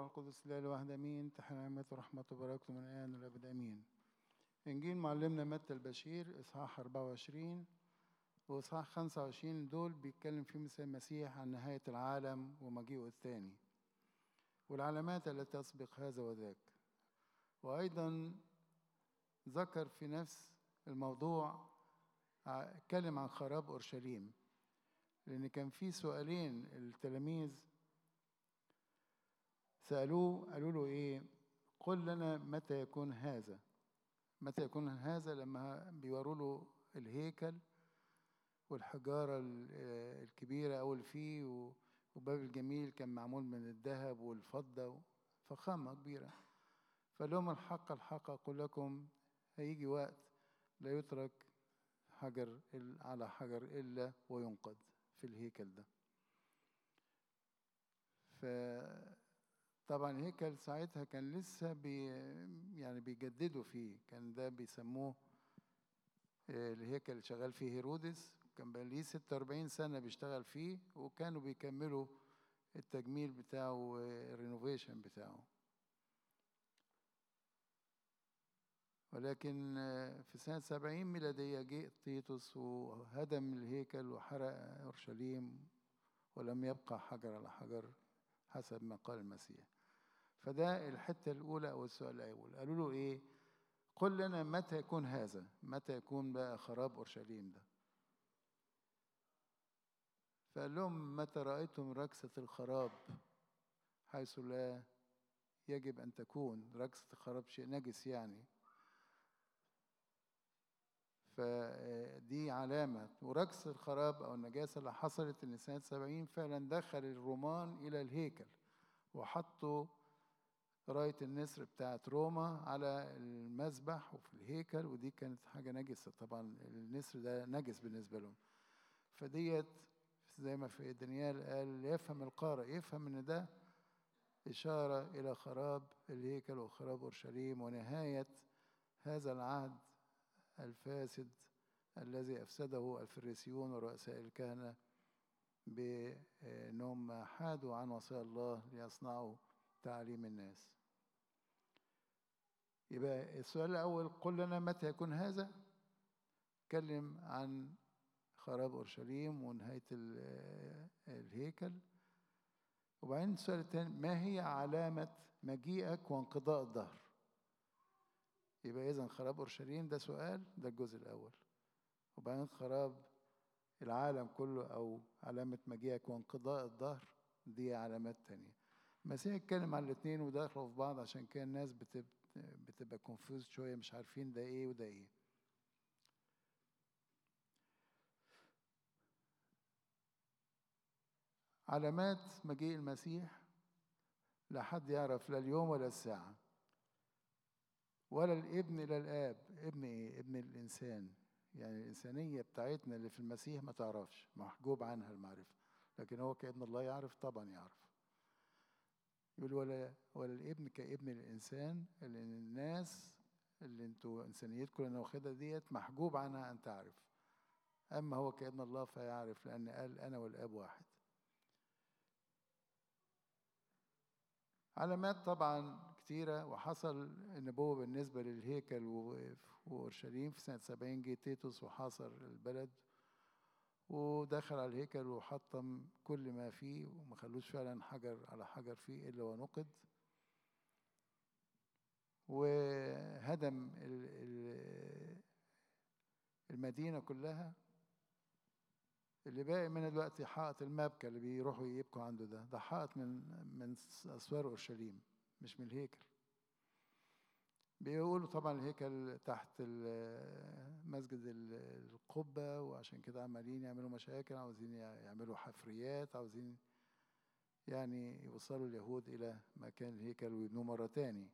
والروح القدس لا الواحد امين تحل نعمة ورحمة وبركاته من الان والابد امين انجيل معلمنا متى البشير اصحاح 24 واصحاح 25 دول بيتكلم فيهم السيد المسيح عن نهاية العالم ومجيئه الثاني والعلامات التي تسبق هذا وذاك وايضا ذكر في نفس الموضوع اتكلم عن خراب اورشليم لان كان في سؤالين التلاميذ سالوه قالوا له ايه قل لنا متى يكون هذا متى يكون هذا لما بيوروا له الهيكل والحجارة الكبيرة أو اللي فيه وباب الجميل كان معمول من الذهب والفضة فخامة كبيرة فقال لهم الحق الحق أقول لكم هيجي وقت لا يترك حجر على حجر إلا وينقض في الهيكل ده فطبعا الهيكل ساعتها كان لسه بي يعني بيجددوا فيه كان ده بيسموه الهيكل اللي شغال فيه هيرودس كان بقى ليه 46 سنة بيشتغل فيه وكانوا بيكملوا التجميل بتاعه الرينوفيشن بتاعه ولكن في سنة سبعين ميلادية جه تيتوس وهدم الهيكل وحرق أورشليم ولم يبقى حجر على حجر حسب ما قال المسيح فده الحتة الأولى أو السؤال الأول قالوا له إيه قل لنا متى يكون هذا متى يكون بقى خراب أورشليم ده فقال لهم متى رأيتم ركسة الخراب حيث لا يجب أن تكون ركسة الخراب شيء نجس يعني فدي علامة وركس الخراب أو النجاسة اللي حصلت إن سنة سبعين فعلا دخل الرومان إلى الهيكل وحطوا راية النسر بتاعت روما على المذبح وفي الهيكل ودي كانت حاجة نجسة طبعا النسر ده نجس بالنسبة لهم فديت زي ما في دانيال قال يفهم القارئ يفهم ان ده إشارة إلى خراب الهيكل وخراب أورشليم ونهاية هذا العهد الفاسد الذي أفسده الفريسيون ورؤساء الكهنة بأنهم حادوا عن وصايا الله ليصنعوا تعليم الناس يبقى السؤال الأول قل لنا متى يكون هذا تكلم عن خراب أورشليم ونهاية الهيكل وبعدين السؤال الثاني ما هي علامة مجيئك وانقضاء الظهر يبقى إذا خراب أورشليم ده سؤال ده الجزء الأول وبعدين خراب العالم كله أو علامة مجيئك وانقضاء الظهر دي علامات تانية المسيح اتكلم عن الاثنين ودخلوا في بعض عشان كان الناس بتبقى بتبقى كونفوز شوية مش عارفين ده إيه وده إيه علامات مجيء المسيح لا حد يعرف لا اليوم ولا الساعة ولا الابن إلى الآب ابن إيه؟ ابن الإنسان يعني الإنسانية بتاعتنا اللي في المسيح ما تعرفش محجوب عنها المعرفة لكن هو كابن الله يعرف طبعا يعرف يقول ولا ولا الابن كابن الإنسان اللي الناس اللي انتوا إنسانيتكم اللي أنا واخدها ديت محجوب عنها أن تعرف أما هو كابن الله فيعرف لأن قال أنا والآب واحد علامات طبعا كتيرة وحصل النبوة بالنسبة للهيكل وأورشليم في سنة سبعين جه تيتوس وحاصر البلد ودخل على الهيكل وحطم كل ما فيه وما خلوش فعلا حجر على حجر فيه إلا ونقد وهدم المدينة كلها اللي باقي منها دلوقتي حائط المبكى اللي بيروحوا يبكوا عنده ده ده حائط من من اسوار اورشليم مش من الهيكل بيقولوا طبعا الهيكل تحت مسجد القبة وعشان كده عمالين يعملوا مشاكل عاوزين يعملوا حفريات عاوزين يعني يوصلوا اليهود إلى مكان الهيكل ويبنوه مرة تاني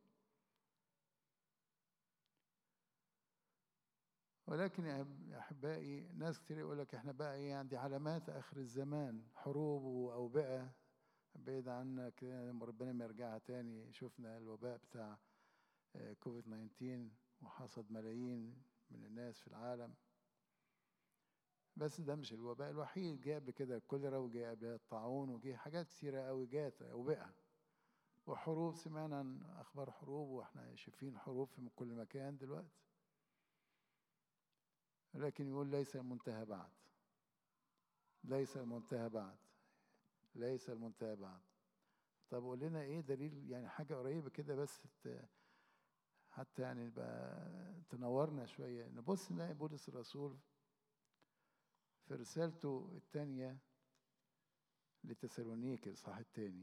ولكن يا احبائي ناس كتير يقول لك احنا بقى ايه عندي علامات اخر الزمان حروب واوبئه بعيد عنك ربنا ما يرجعها تاني شفنا الوباء بتاع كوفيد 19 وحصد ملايين من الناس في العالم بس ده مش الوباء الوحيد جاء بكده الكوليرا وجاء الطاعون وجاء حاجات كتيرة قوي جات أوبئة وحروب سمعنا عن اخبار حروب واحنا شايفين حروب في كل مكان دلوقتي لكن يقول ليس المنتهى بعد ليس المنتهى بعد ليس المنتهى بعد طب قول لنا ايه دليل يعني حاجه قريبه كده بس حتى يعني بقى تنورنا شويه نبص نلاقي بولس الرسول في رسالته الثانيه لتسالونيكي الصح الثاني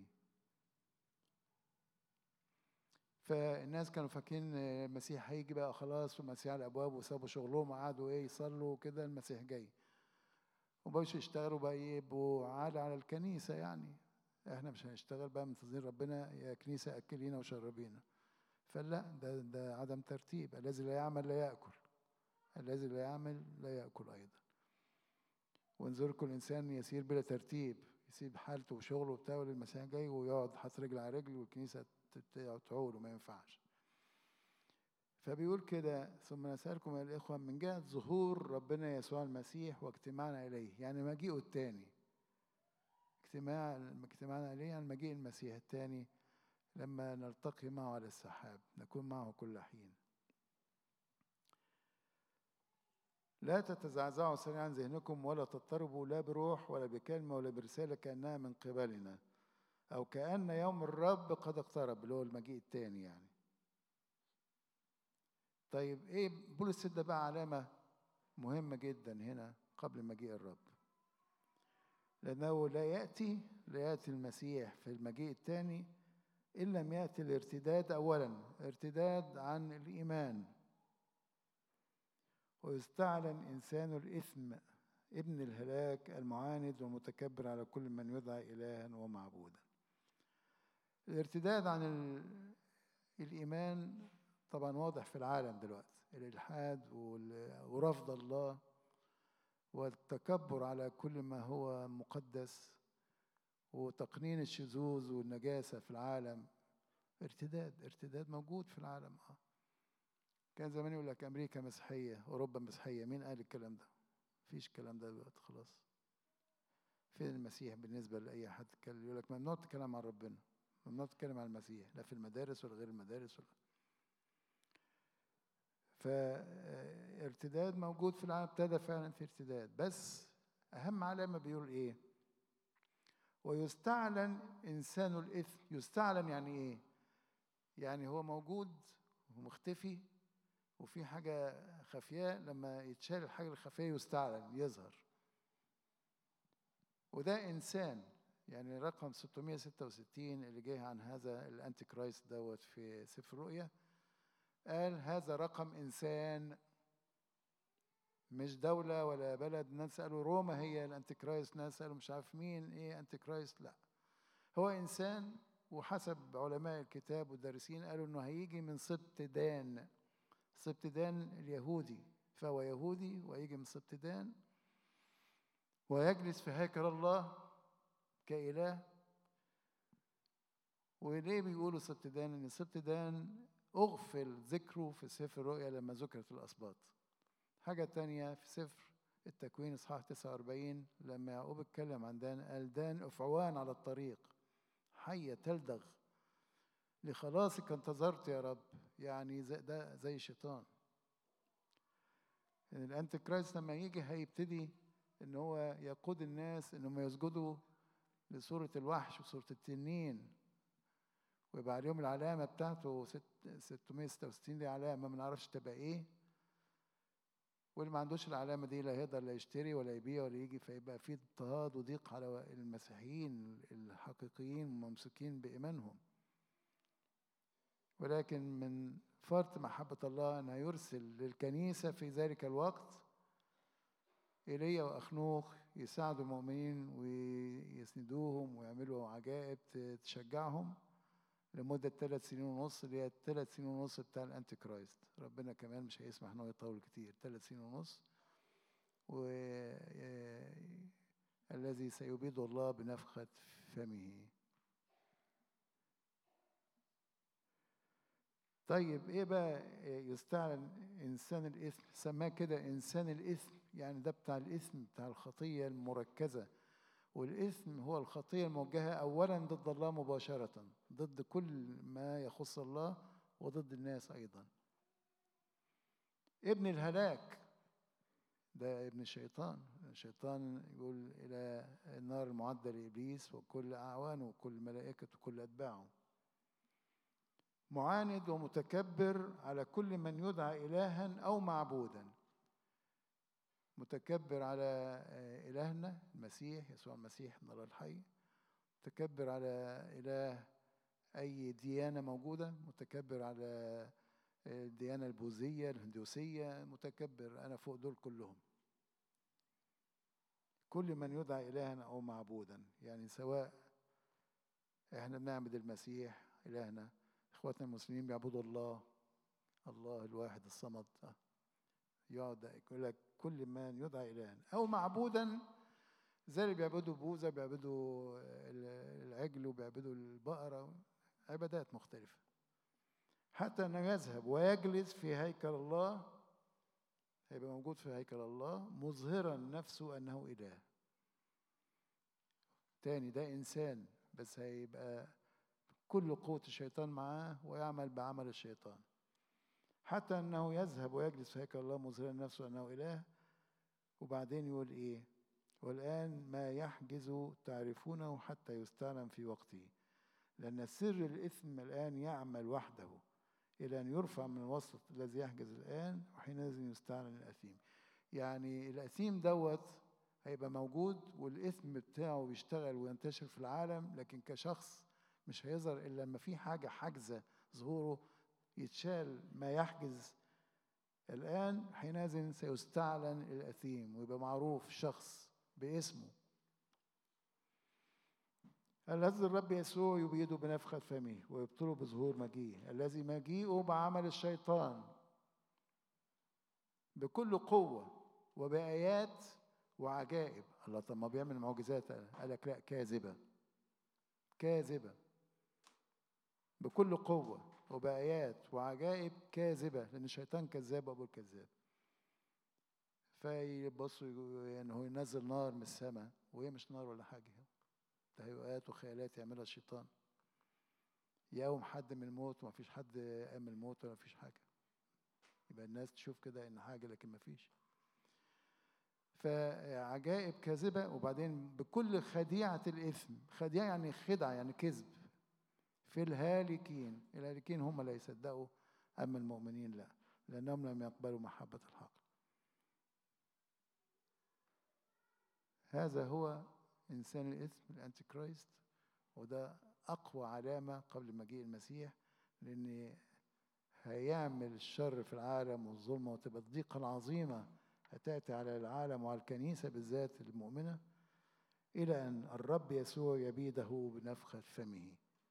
فالناس كانوا فاكرين المسيح هيجي بقى خلاص والمسيح على الابواب وسابوا شغلهم وقعدوا ايه يصلوا كده المسيح جاي وبقوش يشتغلوا بقى يبقوا عالة على الكنيسة يعني احنا مش هنشتغل بقى منتظرين ربنا يا كنيسة أكلينا وشربينا فلا ده ده عدم ترتيب الذي لا يعمل لا يأكل الذي لا يعمل لا يأكل أيضا وانظركم الإنسان يسير بلا ترتيب يسيب حالته وشغله وبتاع المسيح جاي ويقعد حاطط رجل على رجل والكنيسة تعول وما ينفعش فبيقول كده ثم نسألكم يا الإخوة من جهة ظهور ربنا يسوع المسيح واجتماعنا إليه يعني مجيئه الثاني اجتماع اجتماعنا إليه يعني مجيء المسيح الثاني لما نلتقي معه على السحاب نكون معه كل حين لا تتزعزعوا سريعا ذهنكم ولا تضطربوا لا بروح ولا بكلمة ولا برسالة كأنها من قبلنا أو كأن يوم الرب قد اقترب اللي هو المجيء الثاني يعني طيب ايه بولس ده بقى علامة مهمة جدا هنا قبل مجيء الرب لأنه لا يأتي لا يأتي المسيح في المجيء الثاني إن لم يأتي الارتداد أولا ارتداد عن الإيمان ويستعلن إنسان الإثم ابن الهلاك المعاند والمتكبر على كل من يدعى إلها ومعبودا الارتداد عن الإيمان طبعا واضح في العالم دلوقتي الإلحاد ورفض الله والتكبر على كل ما هو مقدس وتقنين الشذوذ والنجاسة في العالم ارتداد ارتداد موجود في العالم اه كان زمان يقول لك أمريكا مسيحية أوروبا مسيحية مين قال الكلام ده؟ مفيش الكلام ده دلوقتي خلاص فين المسيح بالنسبة لأي حد يقول لك ممنوع تتكلم عن ربنا ممنوع تتكلم عن المسيح لا في المدارس ولا غير المدارس ولا فارتداد موجود في العالم ابتدى فعلا في ارتداد بس أهم علامة بيقول إيه ويستعلن إنسان الإثم يستعلن يعني إيه يعني هو موجود ومختفي وفي حاجة خفية لما يتشال الحاجة الخفية يستعلن يظهر وده إنسان يعني رقم 666 اللي جه عن هذا الأنتي كرايست دوت في سفر الرؤيا قال هذا رقم إنسان مش دولة ولا بلد ناس قالوا روما هي الأنتي كرايست ناس قالوا مش عارف مين إيه أنتي كرايست لا هو إنسان وحسب علماء الكتاب والدارسين قالوا إنه هيجي من سبط دان سبط دان اليهودي فهو يهودي ويجي من سبط دان ويجلس في هيكل الله كإله وليه بيقولوا سبط دان؟ إن سبط دان أغفل ذكره في سفر الرؤيا لما ذكرت الأسباط حاجة تانية في سفر التكوين إصحاح 49 لما يعقوب اتكلم عن دان قال دان أفعوان على الطريق حية تلدغ لخلاصك انتظرت يا رب يعني زي ده زي شيطان يعني الانتي كرايست لما يجي هيبتدي ان هو يقود الناس انهم يسجدوا لصورة الوحش وصورة التنين ويبقى عليهم العلامة بتاعته 666 دي علامة ما نعرفش تبقى ايه واللي ما عندوش العلامة دي لا يقدر لا يشتري ولا يبيع ولا يجي فيبقى في اضطهاد وضيق على المسيحيين الحقيقيين الممسكين بإيمانهم ولكن من فرط محبة الله أنه يرسل للكنيسة في ذلك الوقت إيليا وأخنوخ يساعدوا المؤمنين ويسندوهم ويعملوا عجائب تشجعهم لمدة ثلاث سنين ونص اللي هي الثلاث سنين ونص بتاع الأنتي كرايست ربنا كمان مش هيسمح إن هو يطول كتير ثلاث سنين ونص و الذي سيبيد الله بنفخة فمه طيب ايه بقى يستعلن انسان الاثم سماه كده انسان الاثم يعني ده بتاع الاثم بتاع الخطيه المركزه والإثم هو الخطية الموجهة أولا ضد الله مباشرة ضد كل ما يخص الله وضد الناس أيضا ابن الهلاك ده ابن الشيطان الشيطان يقول إلى النار المعدة لإبليس وكل أعوانه وكل ملائكته وكل أتباعه معاند ومتكبر على كل من يدعى إلها أو معبودا متكبر على إلهنا المسيح يسوع المسيح النار الحي متكبر على إله أي ديانة موجودة متكبر على الديانة البوذية الهندوسية متكبر أنا فوق دول كلهم كل من يدعى إلها أو معبودا يعني سواء احنا بنعبد المسيح إلهنا اخواتنا المسلمين بيعبدوا الله الله الواحد الصمد يقعد يقول لك كل من يدعى إلها أو معبودا زي اللي بيعبدوا بوذا بيعبدوا العجل وبيعبدوا البقرة عبادات مختلفة حتى أنه يذهب ويجلس في هيكل الله هيبقى موجود في هيكل الله مظهرا نفسه أنه إله تاني ده إنسان بس هيبقى كل قوة الشيطان معاه ويعمل بعمل الشيطان حتى أنه يذهب ويجلس في هيكل الله مظهرا نفسه أنه إله وبعدين يقول إيه والآن ما يحجز تعرفونه حتى يستعلم في وقته لأن سر الإثم الآن يعمل وحده إلى أن يرفع من الوسط الذي يحجز الآن وحينئذ يستعلن الأثيم يعني الأثيم دوت هيبقى موجود والإثم بتاعه بيشتغل وينتشر في العالم لكن كشخص مش هيظهر إلا لما في حاجة حاجزة ظهوره يتشال ما يحجز الآن حينئذ سيستعلن الأثيم ويبقى معروف شخص باسمه الذي الرب يسوع يبيده بنفخة فمه ويبطله بظهور مجيء الذي مجيئه بعمل الشيطان بكل قوة وبآيات وعجائب الله طب ما بيعمل معجزات قال لك لا كاذبة كاذبة بكل قوة وبآيات وعجائب كاذبة لأن الشيطان كذاب أبو الكذاب فيبصوا يعني هو ينزل نار من السماء وهي مش نار ولا حاجة تهيؤات وخيالات يعملها الشيطان يقوم حد من الموت وما فيش حد قام من الموت ولا فيش حاجة يبقى الناس تشوف كده إن حاجة لكن ما فيش فعجائب كاذبة وبعدين بكل خديعة الإثم خديعة يعني خدعة يعني كذب في الهالكين الهالكين هم لا يصدقوا أما المؤمنين لا لأنهم لم يقبلوا محبة الحق هذا هو إنسان الإثم الأنتي كرايست وده أقوى علامة قبل مجيء المسيح لأن هيعمل الشر في العالم والظلمة وتبقى الضيقة العظيمة هتأتي على العالم وعلى الكنيسة بالذات المؤمنة إلى أن الرب يسوع يبيده بنفخة فمه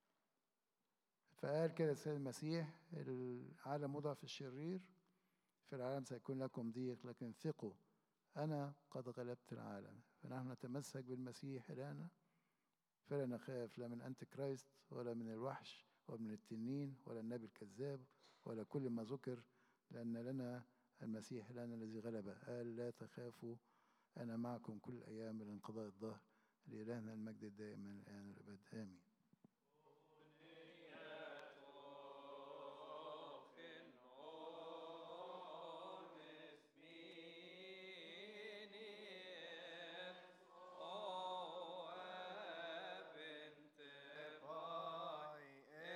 فقال كده السيد المسيح العالم وضع في الشرير في العالم سيكون لكم ضيق لكن ثقوا أنا قد غلبت العالم فنحن نتمسك بالمسيح الآن فلا نخاف لا من أنتي كرايست ولا من الوحش ولا من التنين ولا النبي الكذاب ولا كل ما ذكر لأن لنا المسيح لنا الذي غلب قال لا تخافوا أنا معكم كل أيام الانقضاء الظهر لإلهنا المجد الدائم من الآن والأبد آمين